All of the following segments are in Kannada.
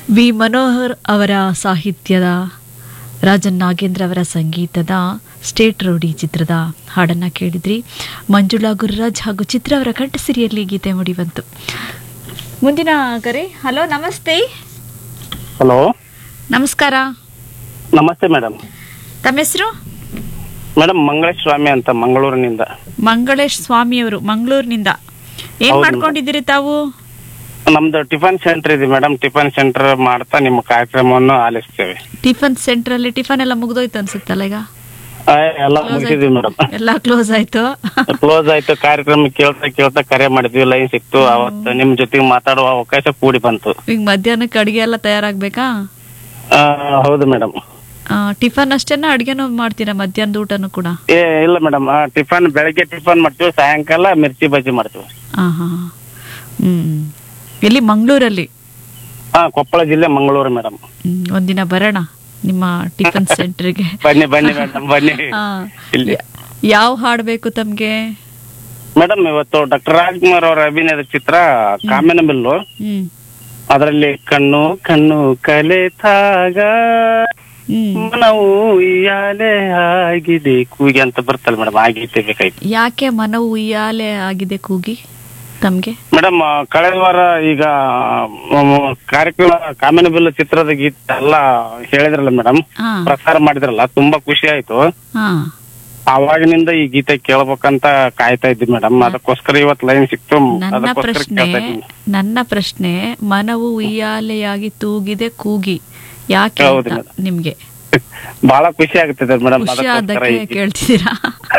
ವಿ ಮನೋಹರ್ ಅವರ ಸಾಹಿತ್ಯದ ರಾಜನ್ ನಾಗೇಂದ್ರ ಅವರ ಸಂಗೀತದ ಸ್ಟೇಟ್ ರೌಡಿ ಚಿತ್ರದ ಹಾಡನ್ನ ಕೇಳಿದ್ರಿ ಮಂಜುಳಾ ಗುರುರಾಜ್ ಹಾಗೂ ಚಿತ್ರ ಅವರ ಕಂಠಸಿರಿಯಲ್ಲಿ ಗೀತೆ ಮುಡಿಬಂತು ಮುಂದಿನ ಕರೆ ಹಲೋ ನಮಸ್ತೆ ಹಲೋ ನಮಸ್ಕಾರ ನಮಸ್ತೆ ಮೇಡಮ್ ತಮ್ಮ ಹೆಸರು ಮೇಡಮ್ ಮಂಗಳೇಶ್ ಸ್ವಾಮಿ ಅಂತ ಮಂಗಳೂರಿನಿಂದ ಮಂಗಳೇಶ್ ಸ್ವಾಮಿಯವರು ಮಂಗಳೂರಿನಿಂದ ಏನ್ ಹೌದು ಮಾಡ್ಕೊಂಡಿದ್ದೀರಿ ತಾವು ನಮ್ದು ಟಿಫನ್ ಸೆಂಟರ್ ಇದೆ ಮೇಡಮ್ ಟಿಫನ್ ಸೆಂಟರ್ ಮಾಡ್ತಾ ನಿಮ್ಮ ಕಾರ್ಯಕ್ರಮವನ್ನು ಆಲಿಸ್ತೇವೆ ಟಿಫನ್ ಸೆಂಟರ್ ಅಲ್ಲಿ ಟಿಫನ್ ಎಲ್ಲ ಮುಗ್ದೋಯ್ತು ಅನ್ಸುತ್ತಲ್ಲ ಈಗ ಆ, ಎಲ್ಲ ಮುಗಿಸಿದ್ವಿ ಮೇಡಮ್ ಎಲ್ಲ ಕ್ಲೋಸ್ ಆಯ್ತು ಕ್ಲೋಸ್ ಆಯ್ತು ಕಾರ್ಯಕ್ರಮ ಕೇಳ್ತಾ ಕೇಳ್ತಾ ಕರೆ ಮಾಡಿದ್ವಿ ಲೈನ್ ಸಿಕ್ತು ಅವತ್ತು ನಿಮ್ ಜೊತೆಗೆ ಮಾತಾಡುವ ಅವಕಾಶ ಕೂಡಿ ಬಂತು ಈಗ ಮಧ್ಯಾಹ್ನಕ್ಕೆ ಅಡಿಗೆ ಎಲ್ಲ ತಯಾರಾಗ್ಬೇಕಾ ಆ, ಹೌದು ಮೇಡಮ್ ಆ, ಟಿಫನ್ ಅಷ್ಟೇನಾ ಅಡ್ಗೆನೂ ಮಾಡ್ತೀರಾ ಮಧ್ಯಾಹ್ನದ ಊಟನೂ ಕೂಡ ಏ ಇಲ್ಲ ಮೇಡಮ್ ಟಿಫನ್ ಬೆಳಗ್ಗೆ ಟಿಫನ್ ಮಾಡ್ತೀವಿ ಸಾಯಂಕಾಲ ಮಿರ್ಚಿ ಬಜ್ಜಿ ಮಾಡ್ತೀವಿ ಹಾ ಹಾ ಹ್ಮ್ ಎಲ್ಲಿ ಮಂಗಳೂರಲ್ಲಿ ಹಾ ಕೊಪ್ಪಳ ಜಿಲ್ಲೆ ಮಂಗಳೂರು ಮೇಡಮ್ ಹ್ಮ್, ಒಂದಿನ ಬರೋಣ ನಿಮ್ಮ ಟಿಫನ್ ಸೆಂಟರ್ಗೆ ಬನ್ನಿ ಬನ್ನಿ ಮೇಡಮ್ ಬನ್ನಿ ಹಾ. ಇಲ್ಲಿ ಯಾವ ಹಾಡ್ ಬೇಕು ತಮ್ಗೆ ಮೇಡಮ್ ಇವತ್ತು ಡಾಕ್ಟರ್ ರಾಜ್ಕುಮಾರ್ ಅವರ ಅಭಿನಯದ ಚಿತ್ರ ಕಾಮಿನ ಬಿಲ್ಲು ಹ್ಮ್ ಅದರಲ್ಲಿ ಕಣ್ಣು ಕಣ್ಣು ಕಲೆತಾಗ ಹ್ಮ್ ಮನವು ಉಯ್ಯಾಲೆ ಆಗಿದೆ ಕೂಗಿ ಅಂತ ಬರ್ತಲ್ಲ ಮೇಡಮ್ ಆ ಗೀತೆ ಬೇಕಾಯ್ತು ಯಾಕೆ ಮನವು ಉಯ್ಯಾಲೆ ಆಗಿದೆ ಕೂಗಿ ತಮ್ಗೆ ಮೇಡಮ್ ಕಳೆದ ವಾರ ಈಗ ಮ್, ಕಾರ್ಯಕ್ರಮ ಕಾಮಿನ ಬಿಲ್ಲು ಚಿತ್ರದ ಗೀತೆ ಎಲ್ಲ ಹೇಳಿದ್ರಲ್ಲ ಮೇಡಮ್ ಹಾ ಪ್ರಸಾರ ಮಾಡಿದ್ರಲ್ಲ ತುಂಬಾ ಖುಷಿ ಆಯ್ತು ಹಾ ಅವಾಗಿನಿಂದ ಈ ಗೀತೆ ಕೇಳ್ಬೇಕಂತ ಕಾಯ್ತಾ ಇದ್ವಿ ಮೇಡಮ್ ಅದಕ್ಕೋಸ್ಕರ ಇವತ್ತು ಲೈನ್ ಸಿಕ್ತು ನನ್ನ ಅದಕ್ಕೋಸ್ಕರ ಪ್ರಶ್ನೆ ಕೇಳ್ತಾ ಇದ್ದೀನಿ ನನ್ನ ಪ್ರಶ್ನೆ ಮನವು ಉಯ್ಯಾಲೆಯಾಗಿ ತೂಗಿದೆ ಕೂಗಿ ಯಾಕೆ ಹೌದು ಅಂತ madam. ನಿಮ್ಗೆ ಬಹಳ ಖುಷಿ ಆಗ್ತದೆ ಮೇಡಮ್ ಖುಷಿ ಅದಕ್ಕೋಸ್ಕರ ಆದಕ್ಕೆ ಈ ಗೀತೆ- ಕೇಳ್ತಿದ್ದೀರಾ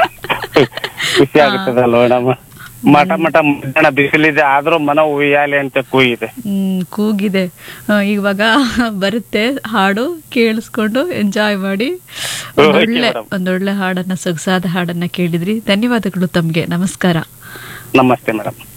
ಖುಷಿ ಆಗ್ತದಲ್ಲ ಮೇಡಮ್ ಮಠ ಮಠ ಮಧ್ಯಾಹ್ನ ಬಿಸಿಲಿದೆ ಆದ್ರೂ ಮನ ಉಯ್ಯಾಲೆ ಅಂತ ಕೂಗಿದೆ ಹ್ಮ್ ಕೂಗಿದೆ ಆ, ಇವಾಗ ಬರುತ್ತೆ ಹಾಡು ಕೇಳಿಸ್ಕೊಂಡು ಎಂಜಾಯ್ ಮಾಡಿ ಒಂದೊಳ್ಳೆ madam. ಒಂದೊಳ್ಳೆ ಹಾಡನ್ನ ಸೊಗಸಾದ ಹಾಡನ್ನ ಕೇಳಿದ್ರಿ ಧನ್ಯವಾದಗಳು ತಮ್ಗೆ ನಮಸ್ಕಾರ ನಮಸ್ತೆ ಮೇಡಮ್